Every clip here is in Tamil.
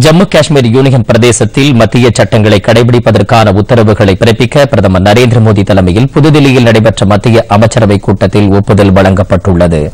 ஜம்மு காஷ்மீர் யூனியன் பிரதேசத்தில் மத்திய சட்டங்களை கடைபிடிப்பதற்கான உத்தரவுகளை பிறப்பிக்க பிரதமர் நரேந்திர மோடி தலைமையில் புதுதில்லியில் நடைபெற்ற மத்திய அமைச்சரவைக் கூட்டத்தில் ஒப்புதல் வழங்கப்பட்டுள்ளது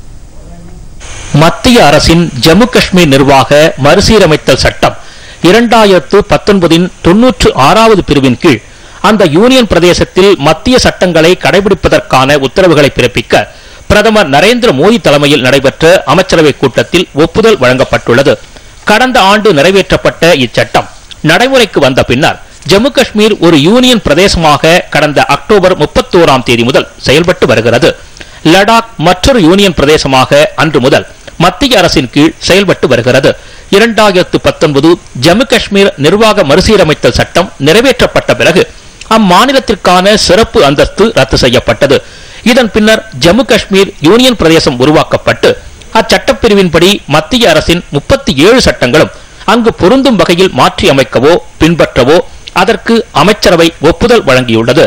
மத்திய அரசின் ஜம்மு காஷ்மீர் நிர்வாக மறுசீரமைத்தல் சட்டம் இரண்டாயிரத்து பத்தொன்பதின் தொன்னூற்று ஆறாவது பிரிவின் கீழ் அந்த யூனியன் பிரதேசத்தில் மத்திய சட்டங்களை கடைபிடிப்பதற்கான உத்தரவுகளை பிறப்பிக்க பிரதமர் நரேந்திர மோடி தலைமையில் நடைபெற்ற அமைச்சரவைக் கூட்டத்தில் ஒப்புதல் வழங்கப்பட்டுள்ளது கடந்த ஆண்டு நிறைவேற்றப்பட்ட இச்சட்டம் நடைமுறைக்கு வந்த பின்னர் ஜம்மு காஷ்மீர் ஒரு யூனியன் பிரதேசமாக கடந்த அக்டோபர் முப்பத்தோராம் தேதி முதல் செயல்பட்டு வருகிறது லடாக் மற்றொரு யூனியன் பிரதேசமாக அன்று முதல் மத்திய அரசின் கீழ் செயல்பட்டு வருகிறது இரண்டாயிரத்து பத்தொன்பது ஜம்மு காஷ்மீர் நிர்வாக மறுசீரமைத்தல் சட்டம் நிறைவேற்றப்பட்ட பிறகு அம்மாநிலத்திற்கான சிறப்பு அந்தஸ்து ரத்து செய்யப்பட்டது இதன் பின்னர் ஜம்மு காஷ்மீர் யூனியன் பிரதேசம் உருவாக்கப்பட்டு அச்சட்டப்பிரிவின்படி மத்திய அரசின் முப்பத்தி ஏழு சட்டங்களும் அங்கு பொருந்தும் வகையில் மாற்றி அமைக்கவோ பின்பற்றவோ அதற்கு அமைச்சரவை ஒப்புதல் வழங்கியுள்ளது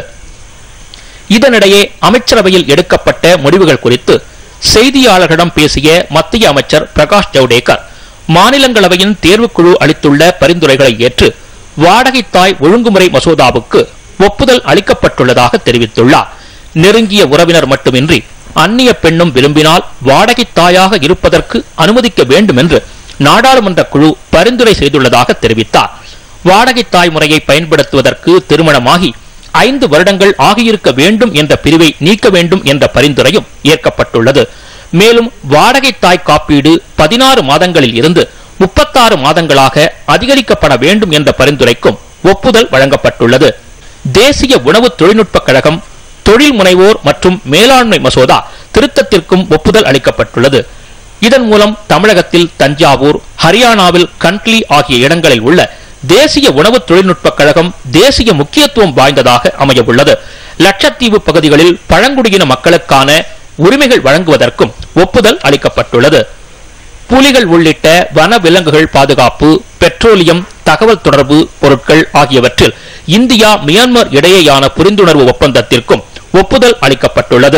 இதனிடையே அமைச்சரவையில் எடுக்கப்பட்ட முடிவுகள் குறித்து செய்தியாளர்களிடம் பேசிய மத்திய அமைச்சர் பிரகாஷ் ஜவடேகர் மாநிலங்களவையின் தேர்வுக்குழு அளித்துள்ள பரிந்துரைகளை ஏற்று வாடகை தாய் ஒழுங்குமுறை மசோதாவுக்கு ஒப்புதல் அளிக்கப்பட்டுள்ளதாக தெரிவித்துள்ளார் நெருங்கிய உறவினர் மட்டுமின்றி அந்நிய பெண்ணும் விரும்பினால் வாடகை தாயாக இருப்பதற்கு அனுமதிக்க வேண்டும் என்று நாடாளுமன்ற குழு பரிந்துரை செய்துள்ளதாக தெரிவித்தார் வாடகை தாய் முறையை பயன்படுத்துவதற்கு திருமணமாகி ஐந்து வருடங்கள் ஆகியிருக்க வேண்டும் என்ற பிரிவை நீக்க வேண்டும் என்ற பரிந்துரையும் ஏற்கப்பட்டுள்ளது மேலும் வாடகை தாய் காப்பீடு பதினாறு மாதங்களில் இருந்து முப்பத்தாறு மாதங்களாக அதிகரிக்கப்பட வேண்டும் என்ற பரிந்துரைக்கும் ஒப்புதல் வழங்கப்பட்டுள்ளது தேசிய உணவு தொழில்நுட்பக் கழகம் தொழில் முனைவோர் மற்றும் மேலாண்மை மசோதா திருத்தத்திற்கும் ஒப்புதல் அளிக்கப்பட்டுள்ளது இதன் மூலம் தமிழகத்தில் தஞ்சாவூர் ஹரியானாவில் கண்ட்லி ஆகிய இடங்களில் உள்ள தேசிய உணவு தொழில்நுட்பக் கழகம் தேசிய முக்கியத்துவம் வாய்ந்ததாக அமையவுள்ளது லட்சத்தீவு பகுதிகளில் பழங்குடியின மக்களுக்கான உரிமைகள் வழங்குவதற்கும் ஒப்புதல் அளிக்கப்பட்டுள்ளது புலிகள் உள்ளிட்ட வன விலங்குகள் பாதுகாப்பு பெட்ரோலியம் தகவல் தொடர்பு பொருட்கள் ஆகியவற்றில் இந்தியா மியான்மர் இடையேயான புரிந்துணர்வு ஒப்பந்தத்திற்கும் ஒப்புதல் அளிக்கப்பட்டுள்ளது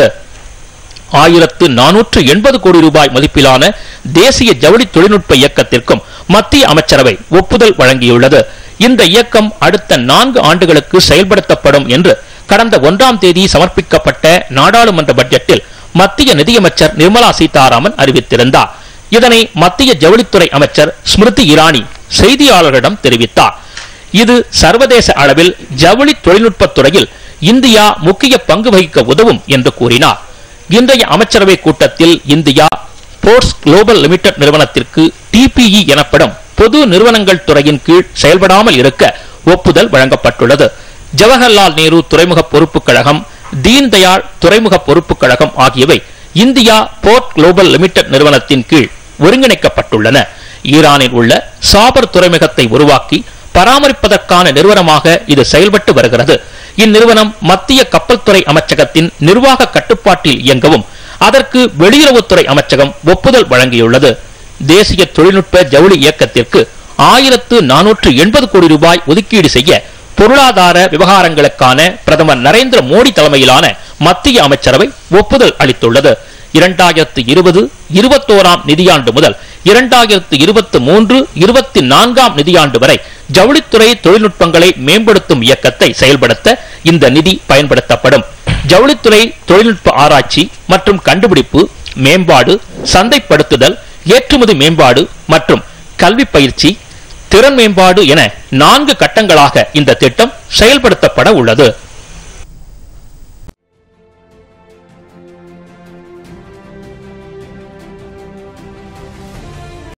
ஆயிரத்து நானூற்று எண்பது கோடி ரூபாய் மதிப்பிலான தேசிய ஜவுளி தொழில்நுட்ப இயக்கத்திற்கும் மத்திய அமைச்சரவை ஒப்புதல் வழங்கியுள்ளது இந்த இயக்கம் அடுத்த நான்கு ஆண்டுகளுக்கு செயல்படுத்தப்படும் என்று கடந்த ஒன்றாம் தேதி சமர்ப்பிக்கப்பட்ட நாடாளுமன்ற பட்ஜெட்டில் மத்திய நிதியமைச்சர் நிர்மலா சீதாராமன் அறிவித்திருந்தார் இதனை மத்திய ஜவுளித்துறை அமைச்சர் ஸ்மிருதி இரானி செய்தியாளர்களிடம் தெரிவித்தார் இது சர்வதேச அளவில் ஜவுளி தொழில்நுட்பத் துறையில் இந்தியா முக்கிய பங்கு வகிக்க உதவும் என்று கூறினார் இன்றைய அமைச்சரவை கூட்டத்தில் இந்தியா போர்ட்ஸ் குளோபல் லிமிடெட் நிறுவனத்திற்கு டிபிஇ எனப்படும் பொது நிறுவனங்கள் துறையின் கீழ் செயல்படாமல் இருக்க ஒப்புதல் வழங்கப்பட்டுள்ளது ஜவஹர்லால் நேரு துறைமுக பொறுப்புக் கழகம் தீன் தயாள் துறைமுக பொறுப்புக் கழகம் ஆகியவை இந்தியா போர்ட் குளோபல் லிமிடெட் நிறுவனத்தின் கீழ் ஒருங்கிணைக்கப்பட்டுள்ளன ஈரானில் உள்ள சாபர் துறைமுகத்தை உருவாக்கி பராமரிப்பதற்கான நிறுவனமாக இது செயல்பட்டு வருகிறது இந்நிறுவனம் மத்திய கப்பல் துறை அமைச்சகத்தின் நிர்வாக கட்டுப்பாட்டில் இயங்கவும் அதற்கு வெளியுறவுத்துறை அமைச்சகம் ஒப்புதல் வழங்கியுள்ளது தேசிய தொழில்நுட்ப ஜவுளி இயக்கத்திற்கு ஆயிரத்து நானூற்று எண்பது கோடி ரூபாய் ஒதுக்கீடு செய்ய பொருளாதார விவகாரங்களுக்கான பிரதமர் நரேந்திர மோடி தலைமையிலான மத்திய அமைச்சரவை ஒப்புதல் அளித்துள்ளது இரண்டாயிரத்து இருபது இருபத்தோராம் நிதியாண்டு முதல் இரண்டாயிரத்து இருபத்தி மூன்று இருபத்தி நான்காம் நிதியாண்டு வரை ஜவுளித்துறை தொழில்நுட்பங்களை மேம்படுத்தும் இயக்கத்தை செயல்படுத்த இந்த நிதி பயன்படுத்தப்படும் ஜவுளித்துறை தொழில்நுட்ப ஆராய்ச்சி மற்றும் கண்டுபிடிப்பு மேம்பாடு சந்தைப்படுத்துதல் ஏற்றுமதி மேம்பாடு மற்றும் கல்வி பயிற்சி திறன் மேம்பாடு என நான்கு கட்டங்களாக இந்த திட்டம் செயல்படுத்தப்பட உள்ளது